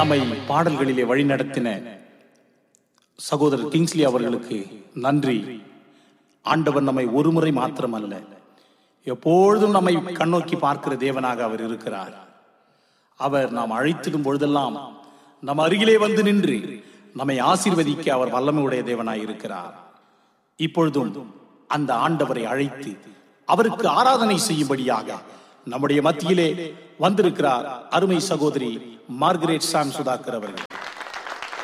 நம்மை பாடல்களிலே வழிநடத்தின சகோதரர் கிங்ஸ்லி அவர்களுக்கு நன்றி ஆண்டவர் நம்மை ஒரு முறை மாத்திரமல்ல எப்பொழுதும் நம்மை கண்ணோக்கி பார்க்கிற தேவனாக அவர் இருக்கிறார் அவர் நாம் அழைத்திடும் பொழுதெல்லாம் நம் அருகிலே வந்து நின்று நம்மை ஆசீர்வதிக்க அவர் வல்லமையுடைய தேவனாய் இருக்கிறார் இப்பொழுதும் அந்த ஆண்டவரை அழைத்து அவருக்கு ஆராதனை செய்யும்படியாக நம்முடைய மத்தியிலே வந்திருக்கிறார் அருமை சகோதரி மார்கரெட் சாம் சுதாகர் அவர்கள்